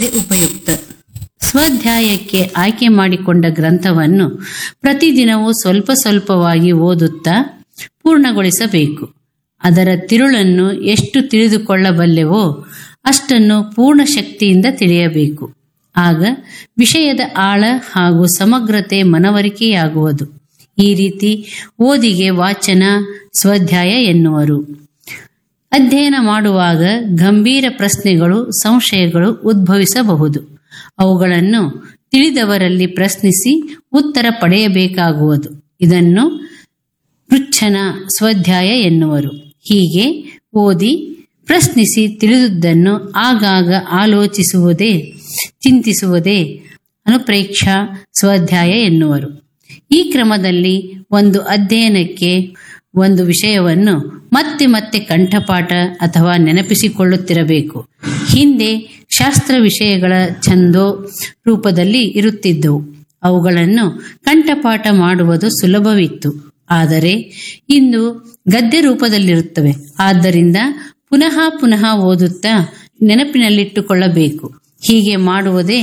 ಮಾಡುವುದೇ ಉಪಯುಕ್ತ ಸ್ವಾಧ್ಯಾಯಕ್ಕೆ ಆಯ್ಕೆ ಮಾಡಿಕೊಂಡ ಗ್ರಂಥವನ್ನು ಪ್ರತಿದಿನವೂ ಸ್ವಲ್ಪ ಸ್ವಲ್ಪವಾಗಿ ಓದುತ್ತಾ ಪೂರ್ಣಗೊಳಿಸಬೇಕು ಅದರ ತಿರುಳನ್ನು ಎಷ್ಟು ತಿಳಿದುಕೊಳ್ಳಬಲ್ಲೆವೋ ಅಷ್ಟನ್ನು ಪೂರ್ಣ ಶಕ್ತಿಯಿಂದ ತಿಳಿಯಬೇಕು ಆಗ ವಿಷಯದ ಆಳ ಹಾಗೂ ಸಮಗ್ರತೆ ಮನವರಿಕೆಯಾಗುವುದು ಈ ರೀತಿ ಓದಿಗೆ ವಾಚನ ಸ್ವಾಧ್ಯಾಯ ಎನ್ನುವರು ಅಧ್ಯಯನ ಮಾಡುವಾಗ ಗಂಭೀರ ಪ್ರಶ್ನೆಗಳು ಸಂಶಯಗಳು ಉದ್ಭವಿಸಬಹುದು ಅವುಗಳನ್ನು ತಿಳಿದವರಲ್ಲಿ ಪ್ರಶ್ನಿಸಿ ಉತ್ತರ ಪಡೆಯಬೇಕಾಗುವುದು ಇದನ್ನು ಪೃಚ್ಛನ ಸ್ವಾಧ್ಯಾಯ ಎನ್ನುವರು ಹೀಗೆ ಓದಿ ಪ್ರಶ್ನಿಸಿ ತಿಳಿದುದನ್ನು ಆಗಾಗ ಆಲೋಚಿಸುವುದೇ ಚಿಂತಿಸುವುದೇ ಅನುಪ್ರೇಕ್ಷಾ ಸ್ವಾಧ್ಯಾಯ ಎನ್ನುವರು ಈ ಕ್ರಮದಲ್ಲಿ ಒಂದು ಅಧ್ಯಯನಕ್ಕೆ ಒಂದು ವಿಷಯವನ್ನು ಮತ್ತೆ ಮತ್ತೆ ಕಂಠಪಾಠ ಅಥವಾ ನೆನಪಿಸಿಕೊಳ್ಳುತ್ತಿರಬೇಕು ಹಿಂದೆ ಶಾಸ್ತ್ರ ವಿಷಯಗಳ ಛಂದೋ ರೂಪದಲ್ಲಿ ಇರುತ್ತಿದ್ದವು ಅವುಗಳನ್ನು ಕಂಠಪಾಠ ಮಾಡುವುದು ಸುಲಭವಿತ್ತು ಆದರೆ ಇಂದು ಗದ್ಯ ರೂಪದಲ್ಲಿರುತ್ತವೆ ಆದ್ದರಿಂದ ಪುನಃ ಪುನಃ ಓದುತ್ತಾ ನೆನಪಿನಲ್ಲಿಟ್ಟುಕೊಳ್ಳಬೇಕು ಹೀಗೆ ಮಾಡುವುದೇ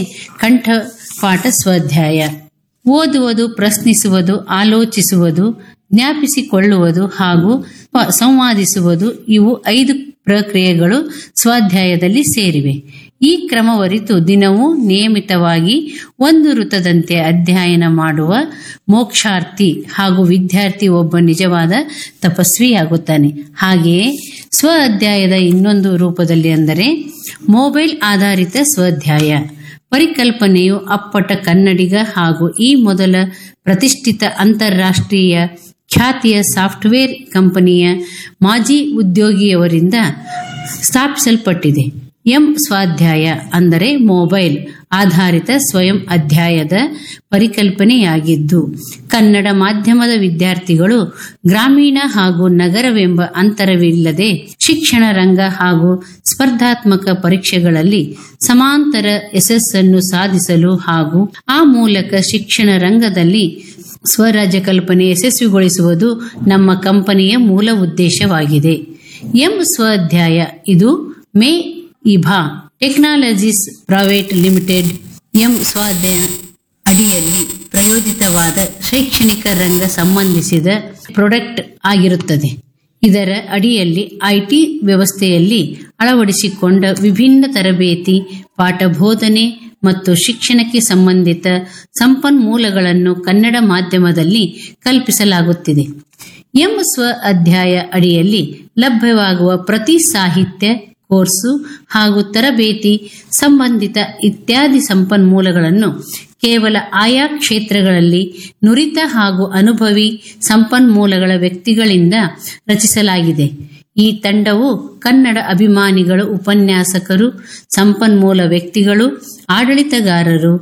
ಕಂಠಪಾಠ ಸ್ವಾಧ್ಯಾಯ ಓದುವುದು ಪ್ರಶ್ನಿಸುವುದು ಆಲೋಚಿಸುವುದು ಜ್ಞಾಪಿಸಿಕೊಳ್ಳುವುದು ಹಾಗೂ ಪ- ಸಂವಾದಿಸುವುದು ಇವು ಐದು ಪ್ರಕ್ರಿಯೆಗಳು ಸ್ವಾಧ್ಯಾಯದಲ್ಲಿ ಸೇರಿವೆ ಈ ಕ್ರಮವರಿತು ದಿನವೂ ನಿಯಮಿತವಾಗಿ ಒಂದು ಋತದಂತೆ ಅಧ್ಯಯನ ಮಾಡುವ ಮೋಕ್ಷಾರ್ಥಿ ಹಾಗೂ ವಿದ್ಯಾರ್ಥಿ ಒಬ್ಬ ನಿಜವಾದ ತಪಸ್ವಿಯಾಗುತ್ತಾನೆ ಹಾಗೆಯೇ ಸ್ವ ಅಧ್ಯಾಯದ ಇನ್ನೊಂದು ರೂಪದಲ್ಲಿ ಅಂದರೆ ಮೊಬೈಲ್ ಆಧಾರಿತ ಸ್ವಾಧ್ಯಾಯ ಪರಿಕಲ್ಪನೆಯು ಅಪ್ಪಟ ಕನ್ನಡಿಗ ಹಾಗೂ ಈ ಮೊದಲ ಪ್ರತಿಷ್ಠಿತ ಅಂತಾರಾಷ್ಟ್ರೀಯ ಖ್ಯಾತಿಯ ಸಾಫ್ಟ್ವೇರ್ ಕಂಪನಿಯ ಮಾಜಿ ಉದ್ಯೋಗಿಯವರಿಂದ ಸ್ಥಾಪಿಸಲ್ಪಟ್ಟಿದೆ ಎಂ ಸ್ವಾಧ್ಯಾಯ ಅಂದರೆ ಮೊಬೈಲ್ ಆಧಾರಿತ ಸ್ವಯಂ ಅಧ್ಯಾಯದ ಪರಿಕಲ್ಪನೆಯಾಗಿದ್ದು ಕನ್ನಡ ಮಾಧ್ಯಮದ ವಿದ್ಯಾರ್ಥಿಗಳು ಗ್ರಾಮೀಣ ಹಾಗೂ ನಗರವೆಂಬ ಅಂತರವಿಲ್ಲದೆ ಶಿಕ್ಷಣ ರಂಗ ಹಾಗೂ ಸ್ಪರ್ಧಾತ್ಮಕ ಪರೀಕ್ಷೆಗಳಲ್ಲಿ ಸಮಾಂತರ ಯಶಸ್ಸನ್ನು ಸಾಧಿಸಲು ಹಾಗೂ ಆ ಮೂಲಕ ಶಿಕ್ಷಣ ರಂಗದಲ್ಲಿ ಸ್ವರಾಜ್ಯ ಕಲ್ಪನೆ ಯಶಸ್ವಿಗೊಳಿಸುವುದು ನಮ್ಮ ಕಂಪನಿಯ ಮೂಲ ಉದ್ದೇಶವಾಗಿದೆ ಎಂ ಸ್ವಾಧ್ಯಾಯ ಇದು ಮೇ ಇಭಾ technologies private limited M Swadhyaya ಅಡಿಯಲ್ಲಿ ಪ್ರಯೋಜಿತವಾದ ಶೈಕ್ಷಣಿಕ ರಂಗ ಸಂಬಂಧಿಸಿದ ಪ್ರಾಡಕ್ಟ್ ಆಗಿರುತ್ತದೆ ಇದರ ಅಡಿಯಲ್ಲಿ ಐಟಿ ವ್ಯವಸ್ಥೆಯಲ್ಲಿ ಅಳವಡಿಸಿಕೊಂಡ ವಿಭಿನ್ನ ತರಬೇತಿ ಪಾಠ ಬೋಧನೆ ಮತ್ತು ಶಿಕ್ಷಣಕ್ಕೆ ಸಂಬಂಧಿತ ಸಂಪನ್ಮೂಲಗಳನ್ನು ಕನ್ನಡ ಮಾಧ್ಯಮದಲ್ಲಿ ಕಲ್ಪಿಸಲಾಗುತ್ತಿದೆ ಎಂ ಸ್ವ ಅಧ್ಯಾಯ ಅಡಿಯಲ್ಲಿ ಲಭ್ಯವಾಗುವ ಪ್ರತಿ ಸಾಹಿತ್ಯ ಕೋರ್ಸು ಹಾಗೂ ತರಬೇತಿ ಸಂಬಂಧಿತ ಇತ್ಯಾದಿ ಸಂಪನ್ಮೂಲಗಳನ್ನು ಕೇವಲ ಆಯಾ ಕ್ಷೇತ್ರಗಳಲ್ಲಿ ನುರಿತ ಹಾಗೂ ಅನುಭವಿ ಸಂಪನ್ಮೂಲಗಳ ವ್ಯಕ್ತಿಗಳಿಂದ ರಚಿಸಲಾಗಿದೆ ಈ ತಂಡವು ಕನ್ನಡ ಅಭಿಮಾನಿಗಳು ಉಪನ್ಯಾಸಕರು ಸಂಪನ್ಮೂಲ ವ್ಯಕ್ತಿಗಳು ಆಡಳಿತಗಾರರು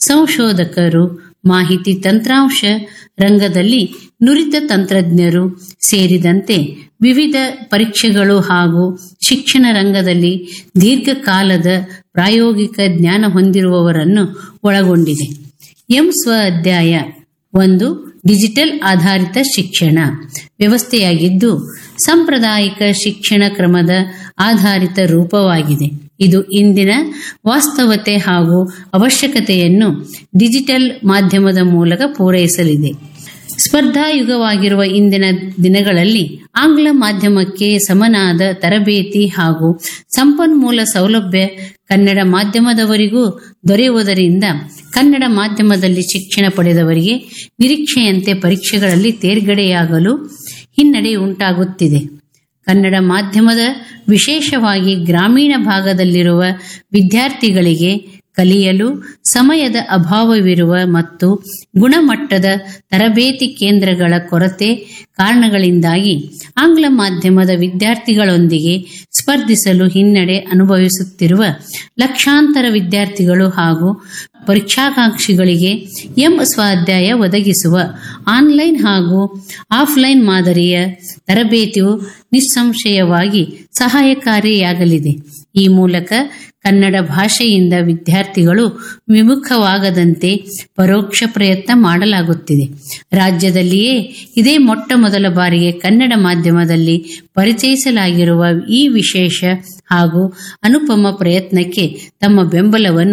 ಸಂಶೋಧಕರು ಮಾಹಿತಿ ತಂತ್ರಾಂಶ ರಂಗದಲ್ಲಿ ನುರಿತ ತಂತ್ರಜ್ಞರು ಸೇರಿದಂತೆ ವಿವಿಧ ಪರೀಕ್ಷೆಗಳು ಹಾಗೂ ಶಿಕ್ಷಣ ರಂಗದಲ್ಲಿ ದೀರ್ಘಕಾಲದ ಪ್ರಾಯೋಗಿಕ ಜ್ಞಾನ ಹೊಂದಿರುವವರನ್ನು ಒಳಗೊಂಡಿದೆ ಎಂ ಸ್ವ ಅಧ್ಯಾಯ ಒಂದು ಡಿಜಿಟಲ್ ಆಧಾರಿತ ಶಿಕ್ಷಣ ವ್ಯವಸ್ಥೆಯಾಗಿದ್ದು ಸಾಂಪ್ರದಾಯಿಕ ಶಿಕ್ಷಣ ಕ್ರಮದ ಆಧಾರಿತ ರೂಪವಾಗಿದೆ ಇದು ಇಂದಿನ ವಾಸ್ತವತೆ ಹಾಗೂ ಅವಶ್ಯಕತೆಯನ್ನು ಡಿಜಿಟಲ್ ಮಾಧ್ಯಮದ ಮೂಲಕ ಪೂರೈಸಲಿದೆ ಸ್ಪರ್ಧಾಯುಗವಾಗಿರುವ ಇಂದಿನ ದಿನಗಳಲ್ಲಿ ಆಂಗ್ಲ ಮಾಧ್ಯಮಕ್ಕೆ ಸಮನಾದ ತರಬೇತಿ ಹಾಗೂ ಸಂಪನ್ಮೂಲ ಸೌಲಭ್ಯ ಕನ್ನಡ ಮಾಧ್ಯಮದವರಿಗೂ ದೊರೆಯುವುದರಿಂದ ಕನ್ನಡ ಮಾಧ್ಯಮದಲ್ಲಿ ಶಿಕ್ಷಣ ಪಡೆದವರಿಗೆ ನಿರೀಕ್ಷೆಯಂತೆ ಪರೀಕ್ಷೆಗಳಲ್ಲಿ ತೇರ್ಗಡೆಯಾಗಲು ಹಿನ್ನಡೆ ಉಂಟಾಗುತ್ತಿದೆ ಕನ್ನಡ ಮಾಧ್ಯಮದ ವಿಶೇಷವಾಗಿ ಗ್ರಾಮೀಣ ಭಾಗದಲ್ಲಿರುವ ವಿದ್ಯಾರ್ಥಿಗಳಿಗೆ ಕಲಿಯಲು ಸಮಯದ ಅಭಾವವಿರುವ ಮತ್ತು ಗುಣಮಟ್ಟದ ತರಬೇತಿ ಕೇಂದ್ರಗಳ ಕೊರತೆ ಕಾರಣಗಳಿಂದಾಗಿ ಆಂಗ್ಲ ಮಾಧ್ಯಮದ ವಿದ್ಯಾರ್ಥಿಗಳೊಂದಿಗೆ ಸ್ಪರ್ಧಿಸಲು ಹಿನ್ನಡೆ ಅನುಭವಿಸುತ್ತಿರುವ ಲಕ್ಷಾಂತರ ವಿದ್ಯಾರ್ಥಿಗಳು ಹಾಗೂ ಪರೀಕ್ಷಾಕಾಂಕ್ಷಿಗಳಿಗೆ ಎಂ ಸ್ವಾಧ್ಯಾಯ ಒದಗಿಸುವ ಆನ್ಲೈನ್ ಹಾಗೂ ಆಫ್ಲೈನ್ ಮಾದರಿಯ ತರಬೇತಿಯು ನಿಸ್ಸಂಶಯವಾಗಿ ಸಹಾಯಕಾರಿಯಾಗಲಿದೆ ಈ ಮೂಲಕ ಕನ್ನಡ ಭಾಷೆಯಿಂದ ವಿದ್ಯಾರ್ಥಿಗಳು ವಿಮುಖವಾಗದಂತೆ ಪರೋಕ್ಷ ಪ್ರಯತ್ನ ಮಾಡಲಾಗುತ್ತಿದೆ ರಾಜ್ಯದಲ್ಲಿಯೇ ಇದೇ ಮೊಟ್ಟ ಮೊದಲ ಬಾರಿಗೆ ಕನ್ನಡ ಮಾಧ್ಯಮದಲ್ಲಿ ಪರಿಚಯಿಸಲಾಗಿರುವ ಈ ವಿಶೇಷ ಹಾಗೂ ಅನುಪಮ ಪ್ರಯತ್ನಕ್ಕೆ ತಮ್ಮ ಬೆಂಬಲವನ್ನು